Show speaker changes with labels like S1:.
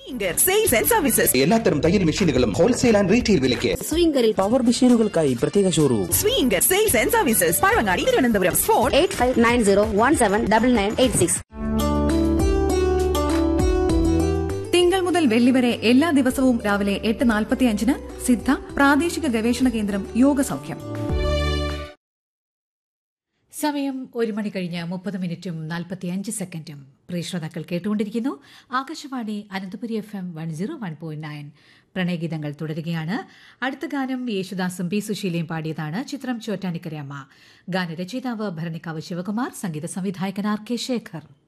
S1: Swinger sales and services
S2: എല്ലാത്തരം തയ്യൽ മെഷീനുകളും ഹോൾസെയിൽ ആൻഡ് റീറ്റെയിൽ വിലയ്ക്ക്
S3: സ്വിംഗറിൽ
S4: പവർ മെഷീനുകൾക്കായി പ്രത്യേക showroom
S1: Swinger sales and services Pazhavangadi Thiruvananthapuram phone
S3: eight five nine zero one seven double nine eight six
S5: തിങ്കൾ മുതൽ വെള്ളി വരെ എല്ലാ ദിവസവും രാവിലെ എട്ട് നാൽപ്പത്തി അഞ്ചിന് സിദ്ധ പ്രാദേശിക ഗവേഷണ കേന്ദ്രം യോഗ സൗഖ്യം
S6: സമയം ഒരു മണി കഴിഞ്ഞ് മുപ്പത് മിനിറ്റും നാൽപ്പത്തിയഞ്ച് സെക്കൻഡും പ്രിയ ശ്രോതാക്കൾ കേട്ടുകൊണ്ടിരിക്കുന്നു Akashvani Ananthapuri F M one zero one point nine പ്രണയഗീതങ്ങൾ തുടരുകയാണ് അടുത്ത ഗാനം യേശുദാസും പി സുശീലയും പാടിയതാണ് ചിത്രം ചോറ്റാനിക്കരയമ്മ ഗാനരചയിതാവ് ഭരണിക്കാവ് ശിവകുമാർ സംഗീത സംവിധായകൻ ആർ കെ ശേഖർ